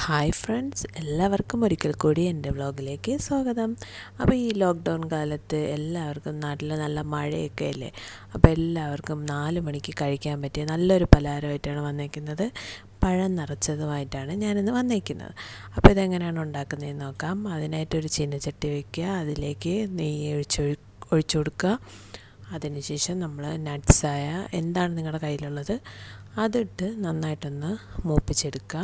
hi friends എല്ലാവർക്കും ഒരിക്കൽ കൂടി എൻ്റെ വ്ലോഗിലേക്ക് സ്വാഗതം അപ്പോൾ ഈ ലോക്ക്ഡൗൺ കാലത്ത് എല്ലാവർക്കും നാട്ടിൽ നല്ല മഴയൊക്കെ അല്ലേ അപ്പോൾ എല്ലാവർക്കും നാല് മണിക്ക് കഴിക്കാൻ പറ്റിയ നല്ലൊരു പലഹാരമായിട്ടാണ് വന്നേക്കുന്നത് പഴം നിറച്ചതുമായിട്ടാണ് ഞാനിന്ന് വന്നേക്കുന്നത് അപ്പോൾ ഇതെങ്ങനെയാണ് ഉണ്ടാക്കുന്നതെന്ന് നോക്കാം അതിനായിട്ടൊരു ചീനച്ചട്ടി വയ്ക്കുക അതിലേക്ക് നെയ്യ് ഒഴിച്ച് ഒഴിച്ചു കൊടുക്കുക അതിനുശേഷം നമ്മൾ നട്ട്സായ എന്താണ് നിങ്ങളുടെ കയ്യിലുള്ളത് അതിട്ട് നന്നായിട്ടൊന്ന് മൂപ്പിച്ചെടുക്കുക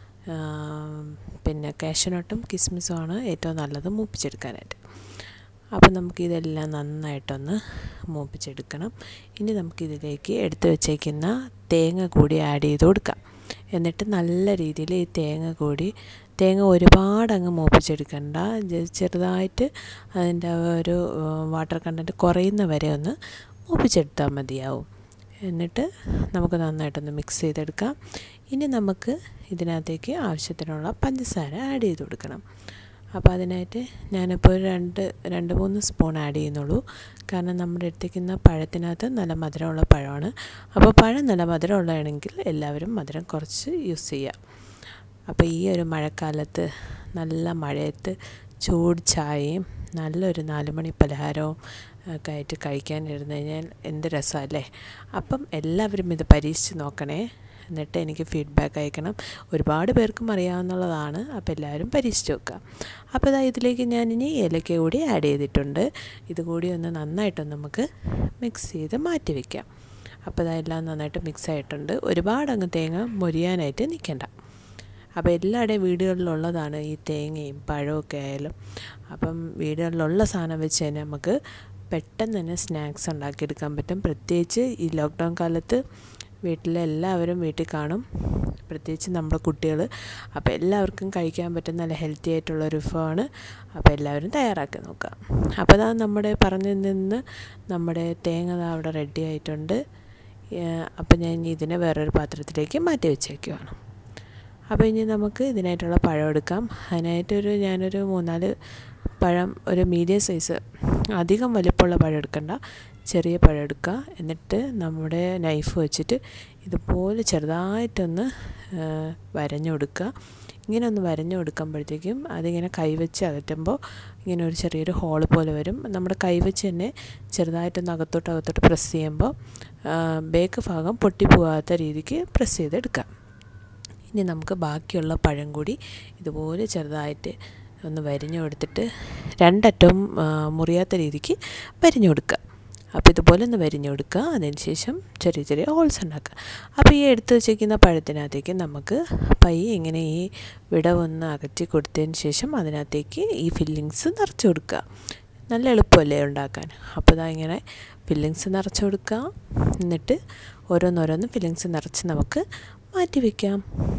പിന്നെ കാഷ്യനട്ടും കിസ്മിസുമാണ് ഏറ്റവും നല്ലത് മൂപ്പിച്ചെടുക്കാനായിട്ട് അപ്പം നമുക്കിതെല്ലാം നന്നായിട്ടൊന്ന് മൂപ്പിച്ചെടുക്കണം ഇനി നമുക്കിതിലേക്ക് എടുത്തു വച്ചേക്കുന്ന തേങ്ങ കൂടി ആഡ് ചെയ്ത് കൊടുക്കാം എന്നിട്ട് നല്ല രീതിയിൽ ഈ തേങ്ങ കൂടി തേങ്ങ ഒരുപാട് അങ്ങ് മൂപ്പിച്ചെടുക്കണ്ട ചെറുതായിട്ട് അതിൻ്റെ ഒരു വാട്ടർ കണ്ടൻറ്റ് കുറയുന്ന വരെ ഒന്ന് മൂപ്പിച്ചെടുത്താൽ മതിയാവും എന്നിട്ട് നമുക്ക് നന്നായിട്ടൊന്ന് മിക്സ് ചെയ്തെടുക്കാം ഇനി നമുക്ക് ഇതിനകത്തേക്ക് ആവശ്യത്തിനുള്ള പഞ്ചസാര ആഡ് ചെയ്ത് കൊടുക്കണം അപ്പോൾ അതിനായിട്ട് ഞാനിപ്പോൾ രണ്ട് രണ്ട് മൂന്ന് സ്പൂൺ ആഡ് ചെയ്യുന്നുള്ളൂ കാരണം നമ്മുടെ എടുത്തേക്കുന്ന പഴത്തിനകത്ത് നല്ല മധുരമുള്ള പഴമാണ് അപ്പോൾ പഴം നല്ല മധുരമുള്ളതാണെങ്കിൽ എല്ലാവരും മധുരം കുറച്ച് യൂസ് ചെയ്യുക അപ്പോൾ ഈ ഒരു മഴക്കാലത്ത് നല്ല മഴയത്ത് ചൂട് ചായയും നല്ലൊരു നാല് മണി പലഹാരവും ഒക്കെ ആയിട്ട് കഴിക്കാനിരുന്ന് കഴിഞ്ഞാൽ എന്ത് രസമല്ലേ അപ്പം എല്ലാവരും ഇത് പരീക്ഷിച്ച് നോക്കണേ എന്നിട്ട് എനിക്ക് ഫീഡ്ബാക്ക് അയക്കണം ഒരുപാട് പേർക്കും അറിയാവുന്നതാണ് അപ്പോൾ എല്ലാവരും പരീക്ഷിച്ച് നോക്കുക അപ്പോൾ ഇതാ ഇതിലേക്ക് ഞാനിനി ഏലക്ക കൂടി ആഡ് ചെയ്തിട്ടുണ്ട് ഇതുകൂടി ഒന്ന് നന്നായിട്ടൊന്ന് നമുക്ക് മിക്സ് ചെയ്ത് മാറ്റി വയ്ക്കാം അപ്പോൾ ഇതെല്ലാം നന്നായിട്ട് മിക്സ് ആയിട്ടുണ്ട് ഒരുപാട് അങ്ങ് തേങ്ങ മൊരിയാനായിട്ട് നിൽക്കണ്ട അപ്പോൾ എല്ലാവരുടെയും വീടുകളിലുള്ളതാണ് ഈ തേങ്ങയും പഴമൊക്കെ ആയാലും അപ്പം വീടുകളിലുള്ള സാധനം വെച്ച് തന്നെ നമുക്ക് പെട്ടെന്ന് തന്നെ സ്നാക്സ് ഉണ്ടാക്കിയെടുക്കാൻ പറ്റും പ്രത്യേകിച്ച് ഈ ലോക്ക്ഡൗൺ കാലത്ത് വീട്ടിലെ എല്ലാവരും വീട്ടിൽ കാണും പ്രത്യേകിച്ച് നമ്മുടെ കുട്ടികൾ അപ്പോൾ എല്ലാവർക്കും കഴിക്കാൻ പറ്റുന്ന നല്ല ഹെൽത്തി ആയിട്ടുള്ള ഒരു വിഭവമാണ് അപ്പോൾ എല്ലാവരും തയ്യാറാക്കി നോക്കുക അപ്പോൾ അതാ നമ്മുടെ പറഞ്ഞു നിന്ന് നമ്മുടെ തേങ്ങ അവിടെ റെഡി ആയിട്ടുണ്ട് അപ്പോൾ ഞാൻ ഇനി ഇതിനെ വേറൊരു പാത്രത്തിലേക്ക് മാറ്റി വെച്ചേക്കുവാണ് അപ്പോൾ ഇനി നമുക്ക് ഇതിനായിട്ടുള്ള പഴം എടുക്കാം അതിനായിട്ടൊരു ഞാനൊരു മൂന്നാല് പഴം ഒരു മീഡിയം സൈസ് അധികം വലിപ്പമുള്ള പഴം എടുക്കണ്ട ചെറിയ പഴം എടുക്കുക എന്നിട്ട് നമ്മുടെ നൈഫ് വെച്ചിട്ട് ഇതുപോലെ ചെറുതായിട്ടൊന്ന് വരഞ്ഞു കൊടുക്കുക ഇങ്ങനെ ഒന്ന് വരഞ്ഞു കൊടുക്കുമ്പോഴത്തേക്കും അതിങ്ങനെ കൈവച്ച് അകറ്റുമ്പോൾ ഇങ്ങനെ ഒരു ചെറിയൊരു ഹോള് പോലെ വരും നമ്മുടെ കൈവച്ച് തന്നെ ചെറുതായിട്ടൊന്ന് അകത്തോട്ട് അകത്തോട്ട് പ്രസ് ചെയ്യുമ്പോൾ ബേക്ക് ഭാഗം പൊട്ടിപ്പോകാത്ത രീതിക്ക് പ്രസ് ചെയ്തെടുക്കാം ഇനി നമുക്ക് ബാക്കിയുള്ള പഴം കൂടി ഇതുപോലെ ചെറുതായിട്ട് ഒന്ന് വരിഞ്ഞു കൊടുത്തിട്ട് രണ്ടറ്റവും മുറിയാത്ത രീതിക്ക് വരിഞ്ഞു കൊടുക്കുക അപ്പോൾ ഇതുപോലെ ഒന്ന് വരിഞ്ഞു കൊടുക്കുക അതിനുശേഷം ചെറിയ ചെറിയ ഹോൾസ് ഉണ്ടാക്കുക അപ്പോൾ ഈ എടുത്ത് വെച്ചിരിക്കുന്ന പഴത്തിനകത്തേക്ക് നമുക്ക് പയ്യെ ഇങ്ങനെ ഈ വിടവൊന്ന് അകറ്റി കൊടുത്തതിന് ശേഷം അതിനകത്തേക്ക് ഈ ഫില്ലിങ്സ് നിറച്ച് കൊടുക്കുക നല്ല എളുപ്പമല്ലേ ഉണ്ടാക്കാൻ അപ്പോൾ ഇതാ ഇങ്ങനെ ഫില്ലിങ്സ് നിറച്ച് കൊടുക്കുക എന്നിട്ട് ഓരോന്നോരോന്ന് ഫില്ലിങ്സ് നിറച്ച് നമുക്ക് മാറ്റി വയ്ക്കാം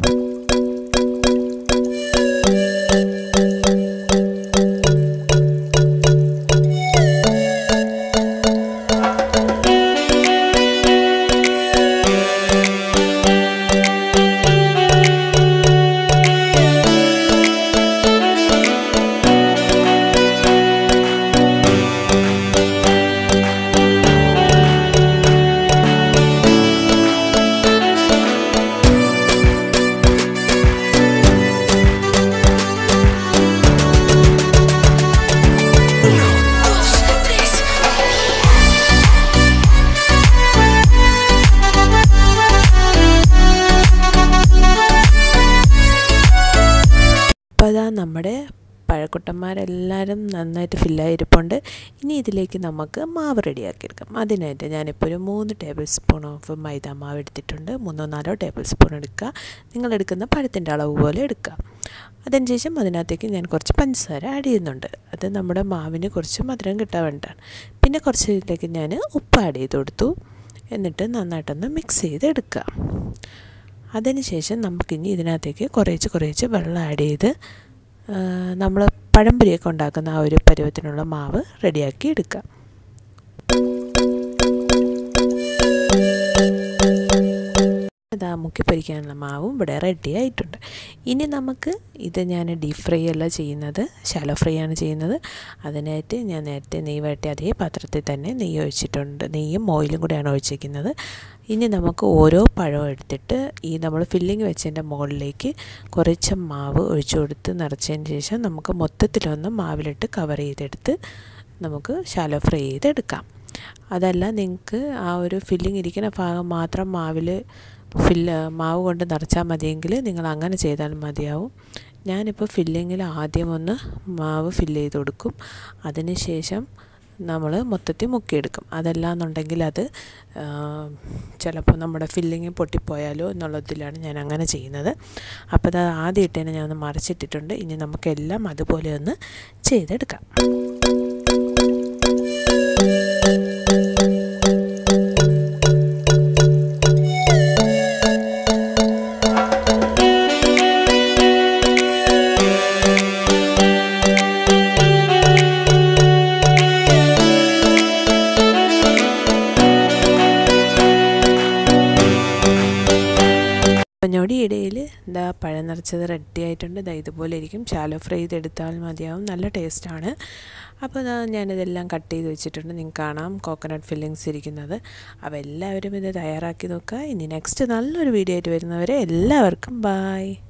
അപ്പോൾ അതാ നമ്മുടെ പഴക്കുട്ടന്മാരെല്ലാവരും നന്നായിട്ട് ഫില്ലായിരിപ്പുണ്ട് ഇനി ഇതിലേക്ക് നമുക്ക് മാവ് റെഡിയാക്കിയെടുക്കാം അതിനായിട്ട് ഞാനിപ്പോൾ ഒരു മൂന്ന് ടേബിൾ സ്പൂൺ ഓഫ് മൈദ മാവ് എടുത്തിട്ടുണ്ട് മൂന്നോ നാലോ ടേബിൾ സ്പൂൺ എടുക്കുക നിങ്ങൾ എടുക്കുന്ന പഴത്തിൻ്റെ അളവ് പോലെ എടുക്കുക അതിനുശേഷം അതിനകത്തേക്ക് ഞാൻ കുറച്ച് പഞ്ചസാര ആഡ് ചെയ്യുന്നുണ്ട് അത് നമ്മുടെ മാവിന് കുറച്ച് മധുരം കിട്ടാൻ വേണ്ടിയിട്ടാണ് പിന്നെ കുറച്ച് ഇതിലേക്ക് ഞാൻ ഉപ്പ് ആഡ് ചെയ്ത് കൊടുത്തു എന്നിട്ട് നന്നായിട്ടൊന്ന് മിക്സ് ചെയ്ത് എടുക്കുക അതിനുശേഷം നമുക്കിനി ഇതിനകത്തേക്ക് കുറേച്ച് കുറേച്ച് വെള്ളം ആഡ് ചെയ്ത് നമ്മൾ പഴംപൊരിയൊക്കെ ഉണ്ടാക്കുന്ന ആ ഒരു പരുവത്തിനുള്ള മാവ് റെഡിയാക്കി എടുക്കുക ഇതാ മുക്കി പൊരിക്കാനുള്ള മാവും ഇവിടെ റെഡി ആയിട്ടുണ്ട് ഇനി നമുക്ക് ഇത് ഞാൻ ഡീപ് ഫ്രൈ അല്ല ചെയ്യുന്നത് ശാലോ ഫ്രൈ ആണ് ചെയ്യുന്നത് അതിനായിട്ട് ഞാൻ നേരത്തെ നെയ്യ് വരട്ടി അതേ പാത്രത്തിൽ തന്നെ നെയ്യ് ഒഴിച്ചിട്ടുണ്ട് നെയ്യും ഓയിലും കൂടെയാണ് ഒഴിച്ചിരിക്കുന്നത് ഇനി നമുക്ക് ഓരോ പഴവും എടുത്തിട്ട് ഈ നമ്മൾ ഫില്ലിങ് വെച്ചതിൻ്റെ മുകളിലേക്ക് കുറച്ച് മാവ് ഒഴിച്ചു കൊടുത്ത് നിറച്ചതിന് ശേഷം നമുക്ക് മൊത്തത്തിലൊന്ന് മാവിലിട്ട് കവർ ചെയ്തെടുത്ത് നമുക്ക് ശാലോ ഫ്രൈ ചെയ്തെടുക്കാം അതല്ല നിങ്ങൾക്ക് ആ ഒരു ഫില്ലിങ് ഇരിക്കുന്ന ഭാഗം മാത്രം മാവിൽ ഫില്ല് മാവ് കൊണ്ട് നിറച്ചാൽ മതിയെങ്കിൽ നിങ്ങൾ അങ്ങനെ ചെയ്താലും മതിയാവും ഞാനിപ്പോൾ ഫില്ലിങ്ങിൽ ആദ്യം ഒന്ന് മാവ് ഫില്ല് ചെയ്ത് കൊടുക്കും അതിനുശേഷം നമ്മൾ മൊത്തത്തിൽ മുക്കിയെടുക്കും അതല്ലാന്നുണ്ടെങ്കിൽ അത് ചിലപ്പോൾ നമ്മുടെ ഫില്ലിങ് പൊട്ടിപ്പോയാലോ എന്നുള്ളതിലാണ് ഞാൻ അങ്ങനെ ചെയ്യുന്നത് അപ്പോൾ അത് ആദ്യം ഇട്ടതിനെ ഞാൻ ഒന്ന് മറിച്ചിട്ടിട്ടുണ്ട് ഇനി നമുക്കെല്ലാം അതുപോലെ ഒന്ന് ചെയ്തെടുക്കാം ഞൊടി ഇടയിൽ ഇതാ പഴം നിറച്ചത് റെഡി ആയിട്ടുണ്ട് ഇതാ ഇതുപോലെ ഇരിക്കും ശാലോ ഫ്രൈ ചെയ്തെടുത്താൽ മതിയാവും നല്ല ടേസ്റ്റാണ് അപ്പോൾ ഇതാ ഞാനിതെല്ലാം കട്ട് ചെയ്ത് വെച്ചിട്ടുണ്ട് നിങ്ങൾക്ക് കാണാം കോക്കനട്ട് ഫില്ലിങ്സ് ഇരിക്കുന്നത് അപ്പോൾ എല്ലാവരും ഇത് തയ്യാറാക്കി നോക്കുക ഇനി നെക്സ്റ്റ് നല്ലൊരു വീഡിയോ ആയിട്ട് വരുന്നവരെ എല്ലാവർക്കും ബായ്